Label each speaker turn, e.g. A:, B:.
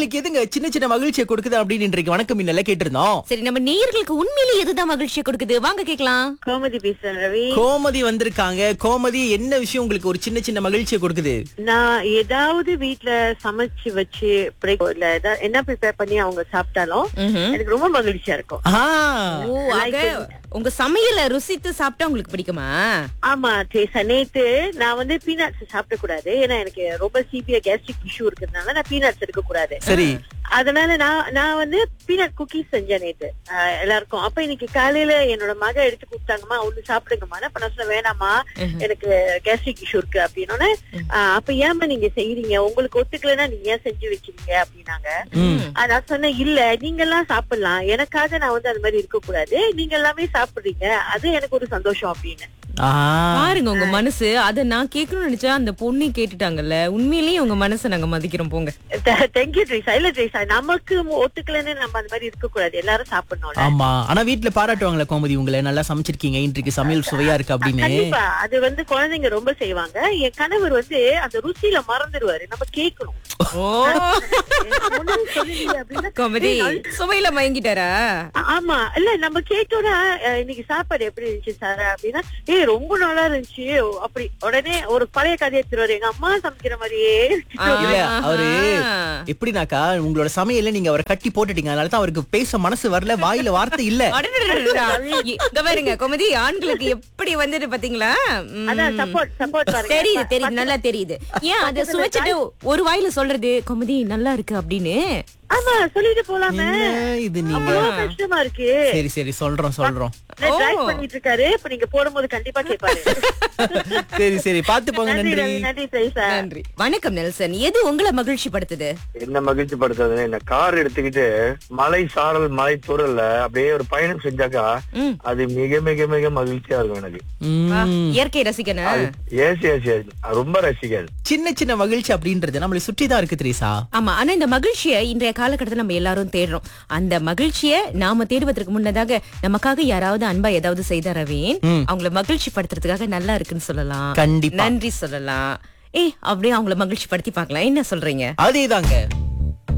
A: உங்களுக்கு எதுங்க சின்ன சின்ன மகிழ்ச்சியை கொடுக்குது அப்படின்னு இன்றைக்கு வணக்கம் இன்னல கேட்டிருந்தோம்
B: சரி நம்ம நேயர்களுக்கு உண்மையிலேயே எதுதான் மகிழ்ச்சியை கொடுக்குது வாங்க கேக்கலாம்
C: கோமதி பேசுறேன் ரவி
A: கோமதி வந்திருக்காங்க கோமதி என்ன விஷயம் உங்களுக்கு ஒரு சின்ன சின்ன மகிழ்ச்சியை கொடுக்குது
C: நான் ஏதாவது வீட்ல சமைச்சு வச்சு break இல்ல ஏதாவது என்ன ப்ரிப்பேர் பண்ணி அவங்க சாப்பிட்டாலும் எனக்கு ரொம்ப மகிழ்ச்சியா இருக்கும்
A: ஆ
B: ஓ ஆக உங்க சமையல ருசித்து சாப்பிட்டா உங்களுக்கு பிடிக்குமா
C: ஆமா தேசா நேத்து நான் வந்து பீனட்ஸ் சாப்பிட கூடாது ஏன்னா எனக்கு ரொம்ப சிபிய கேஸ்ட்ரிக் இஷ்யூ இருக்கிறதுனால நான் பீனட்ஸ் எடுக்க கூடாது
A: சரி
C: அதனால நான் நான் வந்து பீனட் குக்கீஸ் செஞ்சேன் நேத்து ஆஹ் எல்லாருக்கும் அப்ப இன்னைக்கு காலையில என்னோட மக எடுத்து கொடுத்தாங்கம்மா ஒண்ணு சாப்பிடுங்கம்மா அப்ப நான் சொன்னேன் வேணாமா எனக்கு கேஸ்ட்ரிக் இஷ்யூ இருக்கு அப்படின்னோடனே ஆஹ் அப்ப ஏமா நீங்க செய்யறீங்க உங்களுக்கு ஒத்துக்கலைன்னா நீங்க ஏன் செஞ்சு வச்சிருக்கீங்க அப்படின்னாங்க ஆஹ் நான் சொன்னேன் இல்ல நீங்க எல்லாம் சாப்பிடலாம் எனக்காக நான் வந்து அது மாதிரி இருக்க கூடாது நீங்க எல்லாமே சாப்பிடுறீங்க அது எனக்கு ஒரு சந்தோஷம் அப்படின்னு
A: ஆ
B: பாருங்க உங்க மனசு அத நான் கேட்கணும்னு நினைச்சா அந்த பொண்ணு கேட்டுட்டாங்கல்ல உண்மையிலேயே உங்க மனசை நாங்க மதிக்கிறோம் போங்க
C: தேங்க்யூ ட்ரீசா இல்ல ட்ரீசா நமக்கு ஒத்துக்கலைன்னு நம்ம அந்த மாதிரி இருக்க கூடாது எல்லாரும் சாப்பிடணும்ல
A: ஆமா ஆனா வீட்ல பாராட்டுவாங்களே கோமதி உங்களை நல்லா சமைச்சிருக்கீங்க இன்றைக்கு சமையல் சுவையா இருக்கு அப்படின்னு
C: கண்டிப்பா அது வந்து குழந்தைங்க ரொம்ப செய்வாங்க என் கணவர் வந்து அந்த ருசியில மறந்துடுவாரு நம்ம கேட்கணும்
B: ஓ
C: முன்னாடி சொல்லுவீங்க அப்படின்னா,
B: கோமதி
C: "ஏய், நல்-
B: சுவையில மயங்கிட்டாரா
C: ஆமா இல்ல நம்ம கேட்டோம்னா அஹ், இன்னைக்கு சாப்பாடு எப்படி இருந்துச்சு சார் அப்படின்னா ஏய் ரொம்ப நல்லா இருந்துச்சு அப்படி உடனே ஒரு பழைய கதையை எடுத்துருவாரு எங்க அம்மா சமைக்கிற மாதிரியே
A: இல்ல அவரு
B: ஆஹா.
A: எப்படினாக்கா உங்களோட சமையல்ல நீங்க அவரை கட்டி போட்டுட்டீங்க அதனால தான் அவருக்கு பேச மனசு வரல வாயில வார்த்தை இல்ல
B: அடடடடடா. இங்க பாருங்க கோமதி ஆண்களுக்கு எப்படி வந்துட்டு பாத்தீங்களா ம்.
C: அதான் சப்போர்ட் சப்போர்ட் பாருங்க
B: தெரியுது தெரியுது நல்லா தெரியுது ஏன் அத சுவைச்சிட்டு ஒரு வாயில சொல்றது கோமதி நல்லா இருக்கு அப்படின்னு
C: ஆமா சொல்லிட்டு போலாமே
A: என்ன இது நீங்க
C: அவ்வளவு கஷ்டமா இருக்கு
A: சரி சரி சொல்றோம் சொல்றோம்
C: டிரைவ் பண்ணிட்டு இருக்காரு இப்ப நீங்க போடும்போது கண்டிப்பா கேட்பாரு
A: சரி சரி பாத்து போங்க
C: நன்றி
A: நன்றி
C: ரவி நன்றி சைசா
B: நன்றி வணக்கம் நெல்சன் எது உங்களை மகிழ்ச்சி படுத்துது
D: என்ன மகிழ்ச்சி படுத்துறது இந்த கார் எடுத்துக்கிட்டு மலை சாரல் மலை தூரல்ல அப்படியே ஒரு பயணம் செஞ்சாக்கா
B: ம்.
D: அது மிக மிக மிக மகிழ்ச்சியா இருக்கும் எனக்கு
B: வா,
A: ம்.
B: இயற்கை ரசிக்கணும்
D: ஏசி ஏசி ரொம்ப ரசிகர்
A: சின்ன சின்ன மகிழ்ச்சி அப்படின்றது நம்மளை சுற்றிதான் இருக்கு திரேசா
B: ஆமா ஆனா இந்த மகிழ்ச்சியை இன்றைய காலகட்டத்தில் நம்ம எல்லாரும் தேடுறோம் அந்த மகிழ்ச்சியை நாம தேடுவதற்கு முன்னதாக நமக்காக யாராவது அன்பா ஏதாவது செய்த ரவீன் அவங்கள மகிழ்ச்சி படுத்துறதுக்காக நல்லா இருக்குன்னு சொல்லலாம்
A: கண்டிப்பா.
B: நன்றி சொல்லலாம் ஏ அப்படியே அவங்கள மகிழ்ச்சி படுத்தி பார்க்கலாம் என்ன சொல்றீங்க
A: அதேதாங்க